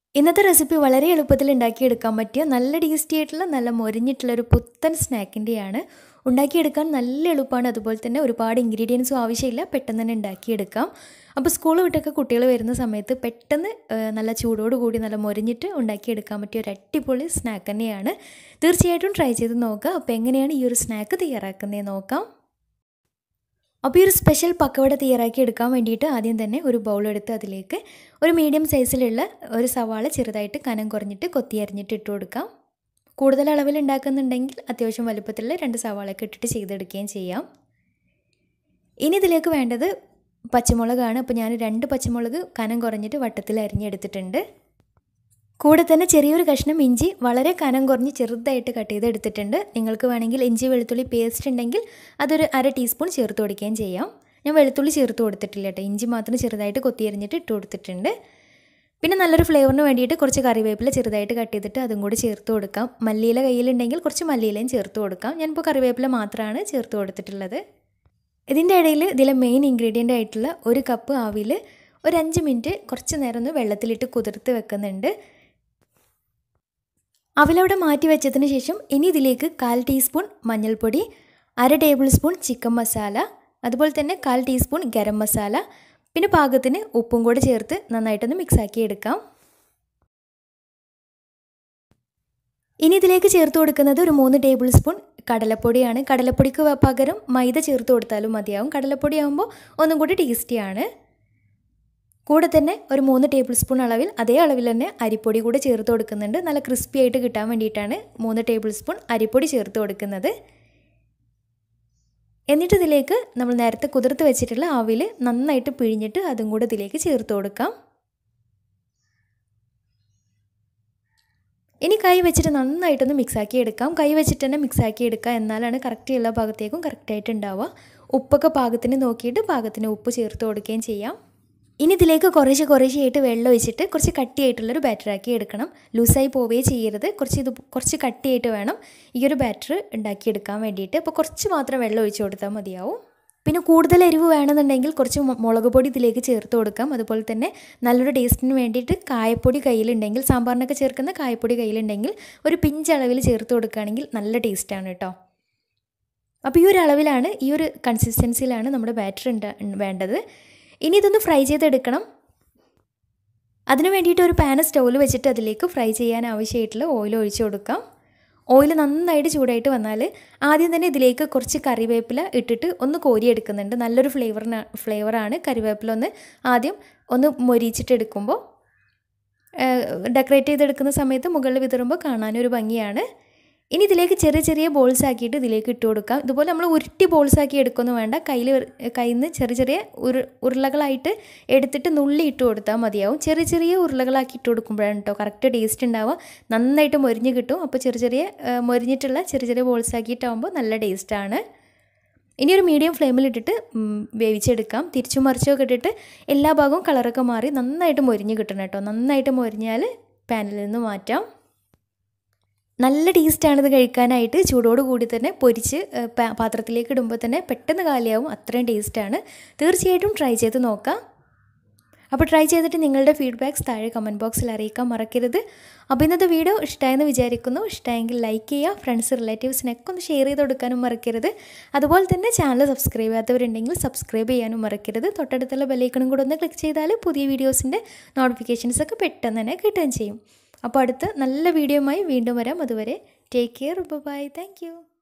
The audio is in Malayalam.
ഇന്നത്തെ റെസിപ്പി വളരെ എളുപ്പത്തിൽ ഉണ്ടാക്കിയെടുക്കാൻ പറ്റിയ നല്ല ടേസ്റ്റി ആയിട്ടുള്ള നല്ല മൊരിഞ്ഞിട്ടുള്ള ഒരു പുത്തൻ സ്നാക്കിൻ്റെയാണ് ഉണ്ടാക്കിയെടുക്കാൻ നല്ല എളുപ്പമാണ് അതുപോലെ തന്നെ ഒരുപാട് ഇൻഗ്രീഡിയൻസും ആവശ്യമില്ല പെട്ടെന്ന് തന്നെ ഉണ്ടാക്കിയെടുക്കാം അപ്പോൾ സ്കൂൾ വിട്ടൊക്കെ കുട്ടികൾ വരുന്ന സമയത്ത് പെട്ടെന്ന് നല്ല ചൂടോട് കൂടി നല്ല മൊരിഞ്ഞിട്ട് ഉണ്ടാക്കിയെടുക്കാൻ പറ്റിയ ഒരു അടിപൊളി സ്നാക്ക് തന്നെയാണ് തീർച്ചയായിട്ടും ട്രൈ ചെയ്ത് നോക്കുക അപ്പോൾ എങ്ങനെയാണ് ഈ ഒരു സ്നാക്ക് തയ്യാറാക്കുന്നത് നോക്കാം അപ്പോൾ ഈ ഒരു സ്പെഷ്യൽ പക്കവട തയ്യാറാക്കി എടുക്കാൻ വേണ്ടിയിട്ട് ആദ്യം തന്നെ ഒരു ബൗൾ എടുത്ത് അതിലേക്ക് ഒരു മീഡിയം സൈസിലുള്ള ഒരു സവാള ചെറുതായിട്ട് കനം കുറഞ്ഞിട്ട് കൊത്തി അരിഞ്ഞിട്ട് ഇട്ട് കൊടുക്കാം കൂടുതൽ അളവിൽ ഉണ്ടാക്കുന്നുണ്ടെങ്കിൽ അത്യാവശ്യം വലുപ്പത്തിലുള്ള രണ്ട് സവാളയൊക്കെ ഇട്ടിട്ട് ചെയ്തെടുക്കുകയും ചെയ്യാം ഇനി ഇതിലേക്ക് വേണ്ടത് പച്ചമുളകാണ് അപ്പോൾ ഞാൻ രണ്ട് പച്ചമുളക് കനം കുറഞ്ഞിട്ട് വട്ടത്തിൽ അരിഞ്ഞെടുത്തിട്ടുണ്ട് കൂടെ തന്നെ ചെറിയൊരു കഷ്ണം ഇഞ്ചി വളരെ കനം കുറഞ്ഞ് ചെറുതായിട്ട് കട്ട് ചെയ്ത് എടുത്തിട്ടുണ്ട് നിങ്ങൾക്ക് വേണമെങ്കിൽ ഇഞ്ചി വെളുത്തുള്ളി പേസ്റ്റ് ഉണ്ടെങ്കിൽ അതൊരു അര ടീസ്പൂൺ ചേർത്ത് കൊടുക്കുകയും ചെയ്യാം ഞാൻ വെളുത്തുള്ളി ചേർത്ത് കൊടുത്തിട്ടില്ല കേട്ടോ ഇഞ്ചി മാത്രം ചെറുതായിട്ട് കൊത്തി എറിഞ്ഞിട്ട് ഇട്ട് കൊടുത്തിട്ടുണ്ട് പിന്നെ നല്ലൊരു ഫ്ലേവറിന് വേണ്ടിയിട്ട് കുറച്ച് കറിവേപ്പില ചെറുതായിട്ട് കട്ട് ചെയ്തിട്ട് അതും കൂടി ചേർത്ത് കൊടുക്കാം മല്ലിയില കയ്യിലുണ്ടെങ്കിൽ കുറച്ച് മല്ലിയിലയും ചേർത്ത് കൊടുക്കാം ഞാനിപ്പോൾ കറിവേപ്പില മാത്രമാണ് ചേർത്ത് കൊടുത്തിട്ടുള്ളത് ഇതിൻ്റെ ഇടയിൽ ഇതിലെ മെയിൻ ഇൻഗ്രീഡിയൻ്റ് ആയിട്ടുള്ള ഒരു കപ്പ് ആവിൽ ഒരു അഞ്ച് മിനിറ്റ് കുറച്ച് നേരം ഒന്ന് വെള്ളത്തിലിട്ട് കുതിർത്ത് വെക്കുന്നുണ്ട് അവിലവിടെ മാറ്റി വെച്ചതിന് ശേഷം ഇനി ഇതിലേക്ക് കാൽ ടീസ്പൂൺ മഞ്ഞൾപ്പൊടി അര ടേബിൾ സ്പൂൺ ചിക്കൻ മസാല അതുപോലെ തന്നെ കാൽ ടീസ്പൂൺ ഗരം മസാല പിന്നെ പാകത്തിന് ഉപ്പും കൂടെ ചേർത്ത് നന്നായിട്ടൊന്ന് മിക്സാക്കി എടുക്കാം ഇനി ഇതിലേക്ക് ചേർത്ത് കൊടുക്കുന്നത് ഒരു മൂന്ന് ടേബിൾ സ്പൂൺ കടലപ്പൊടിയാണ് കടലപ്പൊടിക്ക് പകരം മൈദ ചേർത്ത് കൊടുത്താലും മതിയാവും കടലപ്പൊടി ആകുമ്പോൾ ഒന്നും കൂടി ടേസ്റ്റിയാണ് കൂടെ തന്നെ ഒരു മൂന്ന് ടേബിൾ സ്പൂൺ അളവിൽ അതേ അളവിൽ തന്നെ അരിപ്പൊടി കൂടെ ചേർത്ത് കൊടുക്കുന്നുണ്ട് നല്ല ക്രിസ്പി ആയിട്ട് കിട്ടാൻ വേണ്ടിയിട്ടാണ് മൂന്ന് ടേബിൾ സ്പൂൺ അരിപ്പൊടി ചേർത്ത് കൊടുക്കുന്നത് എന്നിട്ട് ഇതിലേക്ക് നമ്മൾ നേരത്തെ കുതിർത്ത് വെച്ചിട്ടുള്ള ആവിൽ നന്നായിട്ട് പിഴിഞ്ഞിട്ട് അതും കൂടെ ഇതിലേക്ക് ചേർത്ത് കൊടുക്കാം ഇനി കൈ വെച്ചിട്ട് നന്നായിട്ടൊന്ന് മിക്സാക്കി എടുക്കാം കൈ വെച്ചിട്ട് തന്നെ മിക്സാക്കി എടുക്കുക എന്നാലാണ് കറക്റ്റ് എല്ലാ ഭാഗത്തേക്കും കറക്റ്റായിട്ട് ഉണ്ടാവുക ഉപ്പൊക്കെ പാകത്തിന് നോക്കിയിട്ട് പാകത്തിന് ഉപ്പ് ചേർത്ത് കൊടുക്കുകയും ചെയ്യാം ഇനി ഇതിലേക്ക് കുറേശ്ശെ കുറേശ്ശെയായിട്ട് വെള്ളം ഒഴിച്ചിട്ട് കുറച്ച് കട്ടിയായിട്ടുള്ളൊരു ബാറ്ററാക്കി എടുക്കണം ലൂസായി പോവുകയേ ചെയ്യരുത് കുറച്ച് ഇത് കുറച്ച് കട്ടിയായിട്ട് വേണം ഈ ഒരു ബാറ്റർ ഉണ്ടാക്കിയെടുക്കാൻ വേണ്ടിയിട്ട് അപ്പോൾ കുറച്ച് മാത്രം വെള്ളം ഒഴിച്ച് കൊടുത്താൽ മതിയാവും പിന്നെ കൂടുതൽ എരിവ് വേണമെന്നുണ്ടെങ്കിൽ കുറച്ച് മുളക് പൊടി ഇതിലേക്ക് ചേർത്ത് കൊടുക്കാം അതുപോലെ തന്നെ നല്ലൊരു ടേസ്റ്റിന് വേണ്ടിയിട്ട് കായപ്പൊടി കയ്യിലുണ്ടെങ്കിൽ സാമ്പാറിനൊക്കെ ചേർക്കുന്ന കായപ്പൊടി കയ്യിലുണ്ടെങ്കിൽ ഒരു പിഞ്ചളവിൽ ചേർത്ത് കൊടുക്കുകയാണെങ്കിൽ നല്ല ടേസ്റ്റാണ് കേട്ടോ അപ്പോൾ ഈ ഒരു അളവിലാണ് ഈ ഒരു കൺസിസ്റ്റൻസിയിലാണ് നമ്മുടെ ബാറ്റർ ഉണ്ടാ വേണ്ടത് ഇനി ഇതൊന്ന് ഫ്രൈ ചെയ്തെടുക്കണം അതിന് വേണ്ടിയിട്ട് ഒരു പാൻ സ്റ്റൗവിൽ വെച്ചിട്ട് അതിലേക്ക് ഫ്രൈ ചെയ്യാൻ ആവശ്യമായിട്ടുള്ള ഓയിൽ ഒഴിച്ചു കൊടുക്കാം ഓയിൽ നന്നായിട്ട് ചൂടായിട്ട് വന്നാൽ ആദ്യം തന്നെ ഇതിലേക്ക് കുറച്ച് കറിവേപ്പില ഇട്ടിട്ട് ഒന്ന് കോരിയെടുക്കുന്നുണ്ട് നല്ലൊരു ഫ്ലേവറിന് ഫ്ലേവറാണ് കറിവേപ്പില ഒന്ന് ആദ്യം ഒന്ന് മൊരിച്ചിട്ട് എടുക്കുമ്പോൾ ഡെക്കറേറ്റ് ചെയ്തെടുക്കുന്ന സമയത്ത് മുകളിൽ വിതറുമ്പോൾ കാണാനൊരു ഭംഗിയാണ് ഇനി ഇതിലേക്ക് ചെറിയ ചെറിയ ബോൾസ് ആക്കിയിട്ട് ഇതിലേക്ക് ഇട്ട് കൊടുക്കാം ഇതുപോലെ നമ്മൾ ഉരുട്ടി ബോൾസ് ആക്കി എടുക്കൊന്നും വേണ്ട കയ്യിൽ കയ്യിൽ നിന്ന് ചെറിയ ചെറിയ ഉരു ഉരുളകളായിട്ട് എടുത്തിട്ട് നുള്ളി ഇട്ട് കൊടുത്താൽ മതിയാവും ചെറിയ ചെറിയ ഉരുളകളാക്കി ഇട്ട് കൊടുക്കുമ്പോഴാണ് കേട്ടോ കറക്റ്റ് ടേസ്റ്റ് ഉണ്ടാവുക നന്നായിട്ട് മൊരിഞ്ഞ് കിട്ടും അപ്പോൾ ചെറിയ ചെറിയ മൊരിഞ്ഞിട്ടുള്ള ചെറിയ ചെറിയ ബോൾസ് ആക്കിയിട്ടാകുമ്പോൾ നല്ല ടേസ്റ്റാണ് ഇനി ഒരു മീഡിയം ഫ്ലെയിമിലിട്ടിട്ട് വേവിച്ചെടുക്കാം തിരിച്ചും മറിച്ചൊക്കെ ഇട്ടിട്ട് എല്ലാ ഭാഗവും കളറൊക്കെ മാറി നന്നായിട്ട് മൊരിഞ്ഞ് കിട്ടണം കേട്ടോ നന്നായിട്ട് മൊരിഞ്ഞാൽ പാനിൽ നിന്ന് മാറ്റാം നല്ല ടേസ്റ്റാണിത് കഴിക്കാനായിട്ട് ചൂടോട് കൂടി തന്നെ പൊരിച്ച് പാത്രത്തിലേക്ക് ഇടുമ്പോൾ തന്നെ പെട്ടെന്ന് കാലിയാവും അത്രയും ടേസ്റ്റാണ് തീർച്ചയായിട്ടും ട്രൈ ചെയ്ത് നോക്കാം അപ്പോൾ ട്രൈ ചെയ്തിട്ട് നിങ്ങളുടെ ഫീഡ്ബാക്ക്സ് താഴെ കമൻറ്റ് ബോക്സിൽ അറിയിക്കാൻ മറക്കരുത് അപ്പോൾ ഇന്നത്തെ വീഡിയോ ഇഷ്ടമായെന്ന് വിചാരിക്കുന്നു ഇഷ്ടമായെങ്കിൽ ലൈക്ക് ചെയ്യുക ഫ്രണ്ട്സ് റിലേറ്റീവ്സിനൊക്കെ ഒന്ന് ഷെയർ ചെയ്ത് കൊടുക്കാനും മറക്കരുത് അതുപോലെ തന്നെ ചാനൽ സബ്സ്ക്രൈബ് ചെയ്യാത്തവരുണ്ടെങ്കിൽ സബ്സ്ക്രൈബ് ചെയ്യാനും മറക്കരുത് തൊട്ടടുത്തുള്ള ബെല്ലൈക്കണും കൂടെ ഒന്ന് ക്ലിക്ക് ചെയ്താൽ പുതിയ വീഡിയോസിൻ്റെ നോട്ടിഫിക്കേഷൻസ് ഒക്കെ പെട്ടെന്ന് തന്നെ കിട്ടുകയും ചെയ്യും അപ്പോൾ അടുത്ത നല്ല വീഡിയോയുമായി വീണ്ടും വരാം അതുവരെ ടേക്ക് കെയർ ബൈ താങ്ക്